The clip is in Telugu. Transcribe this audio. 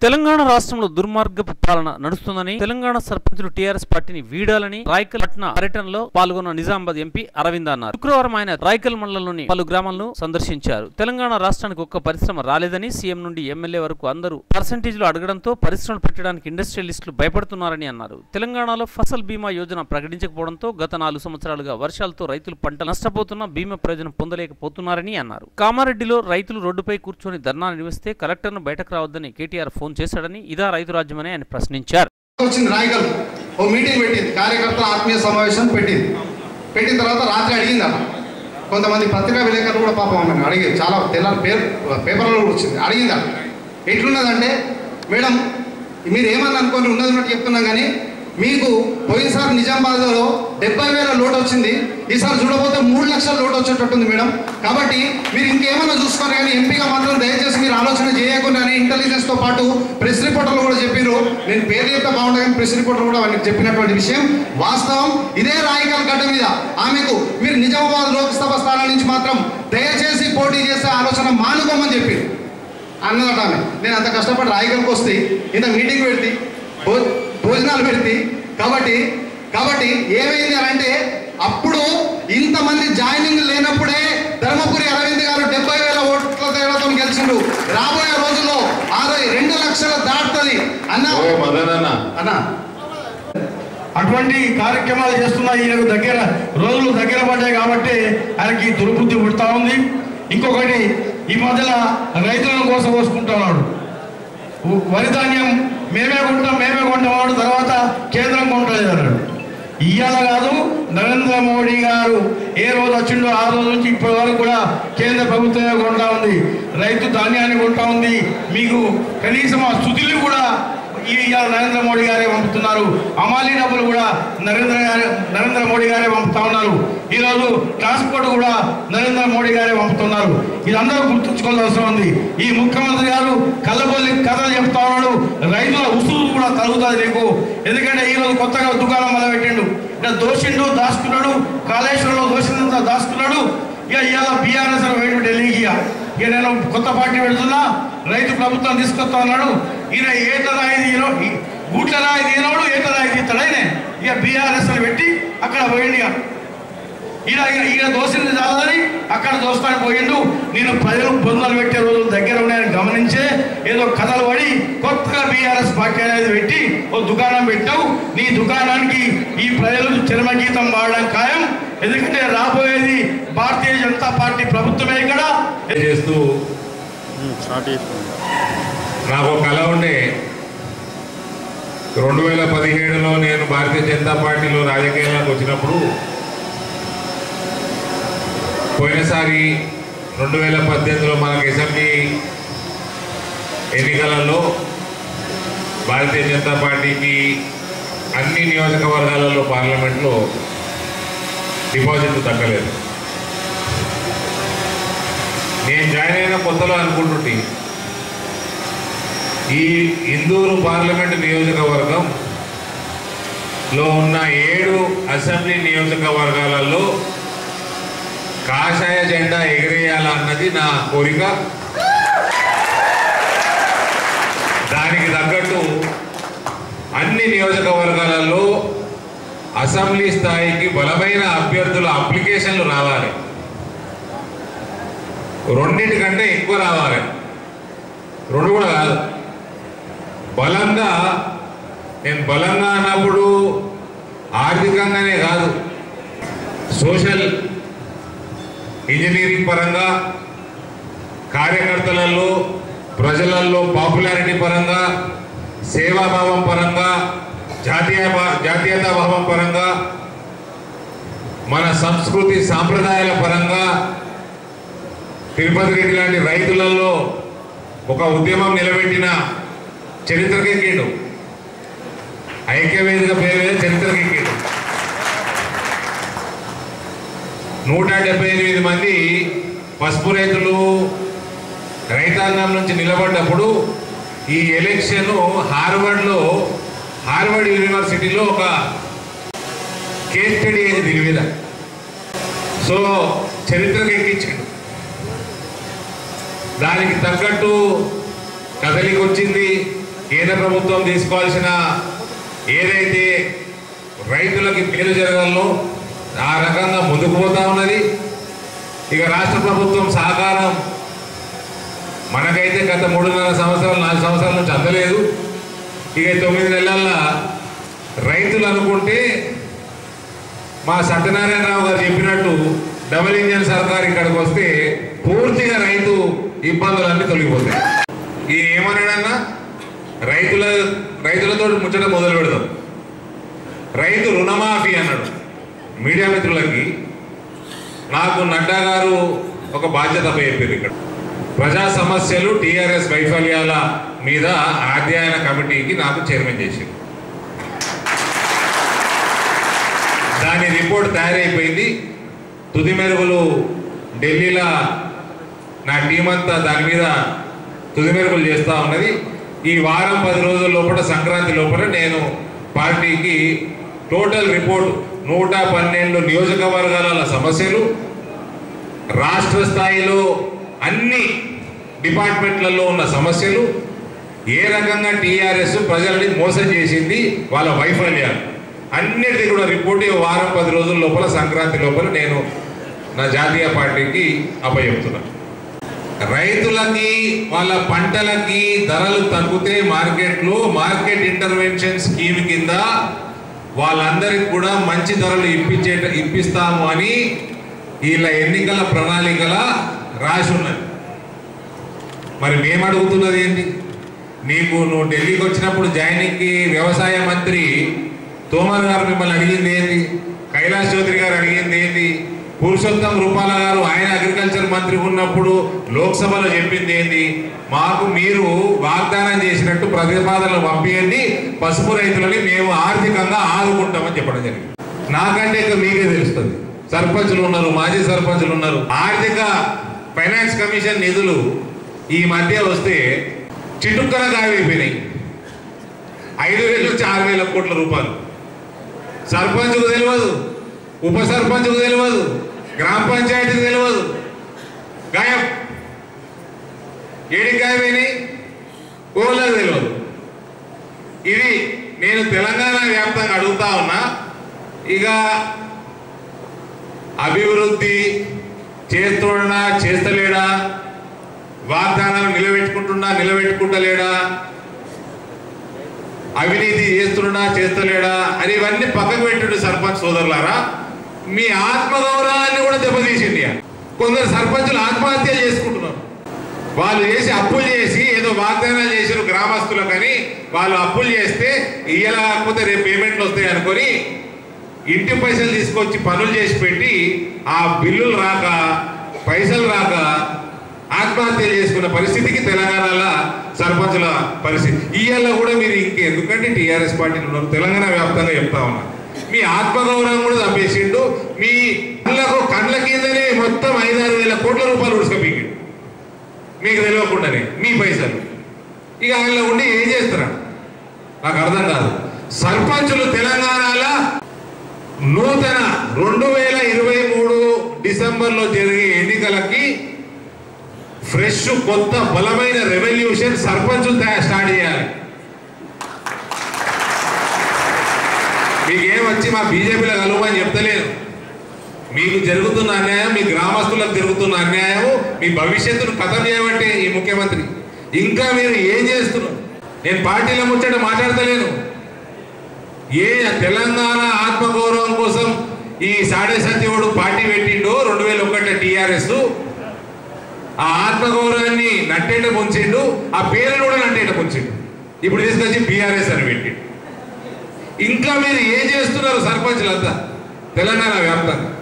తెలంగాణ రాష్ట్రంలో దుర్మార్గపు పాలన నడుస్తుందని తెలంగాణ సర్పంచులు టీఆర్ఎస్ పార్టీని వీడాలని రాయకల్ పట్న పర్యటనలో పాల్గొన్న నిజామాబాద్ ఎంపీ అరవింద్ అన్నారు శుక్రవారం ఆయన రాయకల్ మండలంలోని పలు గ్రామాలను సందర్శించారు తెలంగాణ రాష్ట్రానికి ఒక్క పరిశ్రమ రాలేదని సీఎం నుండి ఎమ్మెల్యే వరకు అందరూ పర్సంటేజ్లు అడగడంతో పరిశ్రమలు పెట్టడానికి ఇండస్ట్రియలిస్టులు భయపడుతున్నారని అన్నారు తెలంగాణలో ఫసల్ బీమా యోజన ప్రకటించకపోవడంతో గత నాలుగు సంవత్సరాలుగా వర్షాలతో రైతులు పంట నష్టపోతున్నా బీమా ప్రయోజనం పొందలేకపోతున్నారని అన్నారు కామారెడ్డిలో రైతులు రోడ్డుపై కూర్చొని ధర్నా నిర్వహిస్తే కలెక్టర్ను బయటకు రావద్దని కేటీఆర్ ఫోన్ చేశాడని ఇదా రైతు రాజ్యమని ఆయన ప్రశ్నించారు వచ్చింది రాయగల్ ఓ మీటింగ్ పెట్టింది కార్యకర్తల ఆత్మీయ సమావేశం పెట్టింది పెట్టిన తర్వాత రాత్రి అడిగింది అన్న కొంతమంది పత్రికా విలేకరులు కూడా పాపం ఆమెను అడిగింది చాలా తెల్లారి పేరు పేపర్లో కూడా వచ్చింది అడిగింది అన్న ఎట్లున్నదంటే మేడం మీరు ఏమని అనుకోని ఉన్నది ఉన్నట్టు చెప్తున్నాం కానీ మీకు పోయినసారి నిజామాబాద్లో డెబ్బై వేల లోటు వచ్చింది ఈసారి చూడబోతే మూడు లక్షల లోటు వచ్చేటట్టుంది మేడం కాబట్టి మీరు ఇంకేమైనా చూసుకోరు కానీ ఎంపీగా మాత్రం దయచేసి మీరు ఆలోచన చేయకుండా అని ఇంటెలిజెన్స్తో పాటు ప్రెస్ రిపోర్టర్లు కూడా చెప్పారు నేను పేరు చెప్తే బాగుంటుంది కానీ ప్రెస్ రిపోర్టర్ కూడా వాళ్ళకి చెప్పినటువంటి విషయం వాస్తవం ఇదే రాయకల్ గడ్డ మీద ఆమెకు మీరు నిజామాబాద్ లోక్సభ స్థానం నుంచి మాత్రం దయచేసి పోటీ చేసే ఆలోచన మానుకోమని చెప్పింది అన్నదట ఆమె నేను అంత కష్టపడి రాయగలికి వస్తే ఇంత మీటింగ్ పెడితే భో- భోజనాలు పెడితే కాబట్టి కాబట్టి ఏమైంది అని అంటే అప్పుడు ఇంతమంది జాయినింగ్ లేనప్పుడే ధర్మపురి అరవింద్ గారు డెబ్బై వేల ఓట్ల తేడాతో గెలిచిండు రాబోయే రోజుల్లో ఆరు రెండు లక్షల దాటుతుంది అన్న ఓ మదనన్న అన్న అటువంటి కార్యక్రమాలు చేస్తున్న ఈయనకు దగ్గర రోజులు దగ్గర పడ్డాయి కాబట్టి ఆయనకి దుర్బుద్ధి పుడతా ఉంది ఇంకొకటి ఈ మధ్యలో రైతులను కోసం పోసుకుంటున్నాడు ఉ- వరి ధాన్యం మేమే కొంటాం మేమే కొంటాం తర్వాత కేంద్రం కొంటలేదు అన్నాడు ఇవాళ కాదు నరేంద్ర మోడీ గారు ఏ రోజు వచ్చిండో ఆ రోజు నుంచి ఇప్పటి వరకు కూడా కేంద్ర ప్రభుత్వమే కొంటా ఉంది రైతు ధాన్యాన్ని కొంటా ఉంది మీకు కనీసం ఆ స్థుతులు కూడా ఈ ఇవాళ నరేంద్ర మోడీ గారే పంపుతున్నారు అమాలి డబ్బులు కూడా నరేంద్ర గారే నరేంద్ర మోడీ గారే పంపుతా ఉన్నారు ఈరోజు ట్రాన్స్పోర్ట్ కూడా నరేంద్ర మోడీ గారే పంపుతున్నారు ఇదందరూ గుర్తుంచుకోవాల్సిన అవసరం ఉంది ఈ ముఖ్యమంత్రి గారు కళ్ళబొల్లి కథలు చెప్తా ఉన్నాడు రైతుల ఉసురు కూడా తరుగుతుంది నీకు ఎందుకంటే ఈరోజు కొత్తగా దుకాణం మొదలు పెట్టిండు ఇక దోషిండు దాచుకున్నాడు కాళేశ్వరంలో దోషిందంతా దాచుకున్నాడు ఇక ఇవాళ బీఆర్ఎస్ వేడు ఢిల్లీకి ఇక ఇక నేను కొత్త పార్టీ పెడుతున్నా రైతు ప్రభుత్వం తీసుకొస్తా ఉన్నాడు ఈయన ఏట రాయి తీయనో గూట్ల రాయి తీయనోడు ఏట రాయి తీస్తాడైనే ఇక బీఆర్ఎస్ పెట్టి అక్కడ పోయిండు ఇక ఈయన ఈయన- ఈయన దోషింది చాలని అక్కడ దోస్తానికి పోయిండు నేను ప్రజలు బొందలు పెట్టే రోజులు దగ్గర ఉన్నాయని గమనించే ఏదో కథలు పడి కొత్తగా బీఆర్ఎస్ పార్టీ అనేది పెట్టి ఓ దుకాణం పెట్టావు నీ దుకాణానికి ఈ ప్రజలు చరమగీతం వాడడం ఖాయం ఎందుకంటే రాబోయేది భారతీయ జనతా పార్టీ ప్రభుత్వమే ఇక్కడ చేస్తూ నాకు ఒక కళ ఉండే రెండు వేల పదిహేడులో నేను భారతీయ జనతా పార్టీలో రాజకీయాలకు వచ్చినప్పుడు పోయినసారి రెండు వేల పద్దెనిమిదిలో మనకు అసెంబ్లీ ఎన్నికలలో భారతీయ జనతా పార్టీకి అన్ని నియోజకవర్గాలలో పార్లమెంట్లో డిపాజిట్లు తగ్గలేదు నేను జాయిన్ అయిన కొత్తలో అనుకుంటుంటే ఈ ఇందూరు పార్లమెంటు నియోజకవర్గం లో ఉన్న ఏడు అసెంబ్లీ నియోజకవర్గాలలో కాషాయ జెండా ఎగిరేయాలన్నది నా కోరిక దానికి తగ్గట్టు అన్ని నియోజకవర్గాలలో అసెంబ్లీ స్థాయికి బలమైన అభ్యర్థుల అప్లికేషన్లు రావాలి రెండింటికంటే ఎక్కువ రావాలి రెండు కూడా కాదు బలంగా నేను బలంగా అన్నప్పుడు ఆర్థికంగానే కాదు సోషల్ ఇంజనీరింగ్ పరంగా కార్యకర్తలలో ప్రజలలో పాపులారిటీ పరంగా సేవాభావం పరంగా జాతీయ జాతీయతా భావం పరంగా మన సంస్కృతి సాంప్రదాయాల పరంగా తిరుపతి రెడ్డి లాంటి రైతులలో ఒక ఉద్యమం నిలబెట్టిన చరిత్రకెక్కిండు ఐక్యవేదిక పేరు మీద చరిత్రకెక్కిండు నూట డెబ్బై ఎనిమిది మంది పసుపు రైతులు రైతాంగం నుంచి నిలబడ్డప్పుడు ఈ ఎలక్షన్ హార్వర్డ్లో హార్వర్డ్ యూనివర్సిటీలో ఒక కేస్ స్టడీ అయింది దీని మీద సో చరిత్రకు ఎక్కించాడు దానికి తగ్గట్టు కదలికి వచ్చింది కేంద్ర ప్రభుత్వం తీసుకోవాల్సిన ఏదైతే రైతులకి మేలు జరగాలో ఆ రకంగా ముందుకు పోతా ఉన్నది ఇక రాష్ట్ర ప్రభుత్వం సహకారం మనకైతే గత మూడున్నర సంవత్సరాలు నాలుగు సంవత్సరాల నుంచి అందలేదు ఇక తొమ్మిది నెలల్లో రైతులు అనుకుంటే మా సత్యనారాయణరావు గారు చెప్పినట్టు డబుల్ ఇంజన్ సర్కార్ ఇక్కడికి వస్తే పూర్తిగా రైతు ఇబ్బందులన్నీ తొలగిపోతాయి ఈ ఏమన్నాడన్నా రైతుల రైతులతో ముచ్చట మొదలు పెడదాం రైతు రుణమాఫీ అన్నాడు మీడియా మిత్రులకి నాకు నడ్డా గారు ఒక బాధ్యత చెప్పారు ఇక్కడ ప్రజా సమస్యలు టీఆర్ఎస్ వైఫల్యాల మీద అధ్యయన కమిటీకి నాకు చైర్మన్ చేసింది దాని రిపోర్ట్ తయారైపోయింది తుది మెరుగులు ఢిల్లీలో నా టీం అంతా దాని మీద తుది మెరుగులు చేస్తూ ఉన్నది ఈ వారం పది రోజుల లోపల సంక్రాంతి లోపల నేను పార్టీకి టోటల్ రిపోర్ట్ నూట పన్నెండు నియోజకవర్గాల సమస్యలు రాష్ట్ర స్థాయిలో అన్ని డిపార్ట్మెంట్లలో ఉన్న సమస్యలు ఏ రకంగా టీఆర్ఎస్ ప్రజలని మోసం చేసింది వాళ్ళ వైఫల్యాలు అన్నిటిది కూడా రిపోర్ట్ ఈ వారం పది రోజుల లోపల సంక్రాంతి లోపల నేను నా జాతీయ పార్టీకి అప్పచెప్తున్నా రైతులకి వాళ్ళ పంటలకి ధరలు తగ్గితే మార్కెట్లో మార్కెట్ ఇంటర్వెన్షన్ స్కీమ్ కింద వాళ్ళందరికి కూడా మంచి ధరలు ఇప్పించే ఇప్పిస్తాము అని వీళ్ళ ఎన్నికల ప్రణాళికల రాసి ఉన్నది మరి మేము అడుగుతున్నది ఏంటి నీకు నువ్వు ఢిల్లీకి వచ్చినప్పుడు జాయినింగ్కి వ్యవసాయ మంత్రి తోమర్ గారు మిమ్మల్ని అడిగింది ఏంటి కైలాస్ చౌదరి గారు అడిగింది ఏంటి పురుషోత్తం రూపాల గారు ఆయన అగ్రికల్చర్ మంత్రి ఉన్నప్పుడు లోక్సభలో చెప్పింది ఏంటి మాకు మీరు వాగ్దానం చేసినట్టు ప్రతిపాదనలు పంపించండి పసుపు రైతులని మేము ఆర్థికంగా ఆదుకుంటామని చెప్పడం జరిగింది నాకంటే ఇక మీకే తెలుస్తుంది సర్పంచులు ఉన్నారు మాజీ సర్పంచులు ఉన్నారు ఆర్థిక ఫైనాన్స్ కమిషన్ నిధులు ఈ మధ్య వస్తే చిటుక్కన గాయమైపోయినాయి ఐదు వేల నుంచి ఆరు వేల కోట్ల రూపాయలు సర్పంచ్కు తెలియదు ఉప సర్పంచ్కు తెలియదు గ్రామ పంచాయతీకి తెలియదు గాయం ఏడికి గాయమైనాయి ఓళ్ళకి తెలియదు ఇది నేను తెలంగాణ వ్యాప్తంగా అడుగుతా ఉన్నా ఇక అభివృద్ధి చేస్తున్నా చేస్తలేడా వాగ్దానాలు నిలబెట్టుకుంటున్నా నిలబెట్టుకుంటలేడా అవినీతి చేస్తున్నా చేస్తలేడా అని ఇవన్నీ పక్కకు పెట్టిండు సర్పంచ్ సోదరులారా మీ ఆత్మగౌరవాన్ని కూడా దెబ్బతీసింది ఆయన. కొందరు సర్పంచులు ఆత్మహత్య చేసుకుంటున్నారు వాళ్ళు చేసి అప్పులు చేసి ఏదో వాగ్దానాలు చేసిన గ్రామస్తులకని వాళ్ళు అప్పులు చేస్తే ఇయ్యాల కాకపోతే రేపు పేమెంట్లు వస్తాయి అనుకొని ఇంటి పైసలు తీసుకొచ్చి పనులు చేసి పెట్టి ఆ బిల్లులు రాక పైసలు రాక ఆత్మహత్యలు చేసుకున్న పరిస్థితికి తెలంగాణలో సర్పంచుల పరిస్థితి ఇవాళ కూడా మీరు ఇంకెందుకంటే టీఆర్ఎస్ పార్టీలు ఉన్నారు తెలంగాణ వ్యాప్తంగా చెప్తా ఉన్నా మీ ఆత్మగౌరవం కూడా చంపేసిండు మీ కళ్ళకు కండ్ల కిందనే మొత్తం ఐదారు వేల కోట్ల రూపాయలు ఉడుచుకపోయిండు మీకు తెలియకుండానే మీ పైసలు ఇక ఆయన ఉండి ఏం చేస్తారా నాకు అర్థం కాదు సర్పంచులు తెలంగాణలో నూతన రెండు వేల ఇరవై మూడు డిసెంబర్లో జరిగే ఎన్నికలకి ఫ్రెష్ కొత్త బలమైన రెవల్యూషన్ సర్పంచ్ స్టార్ట్ చేయాలి మీకేం వచ్చి మా బీజేపీలో కలవమని చెప్తలేను మీకు జరుగుతున్న అన్యాయం మీ గ్రామస్తులకు జరుగుతున్న అన్యాయం మీ భవిష్యత్తును కథం చేయమంటే ఈ ముఖ్యమంత్రి ఇంకా మీరు ఏం చేస్తున్నారు నేను పార్టీల ముచ్చట మాట్లాడతలేను ఏ తెలంగాణ ఆత్మగౌరవం కోసం ఈ సాడే సత్యవుడు పార్టీ పెట్టిండో రెండు వేల ఒకటి టీఆర్ఎస్ ఆ ఆత్మగౌరవాన్ని నట్టేట ముంచిండు ఆ పేరును కూడా నట్టేట ముంచిండు ఇప్పుడు తీసుకొచ్చి బీఆర్ఎస్ అని పెట్టిండు ఇంకా మీరు ఏం చేస్తున్నారు సర్పంచులంతా తెలంగాణ వ్యాప్తంగా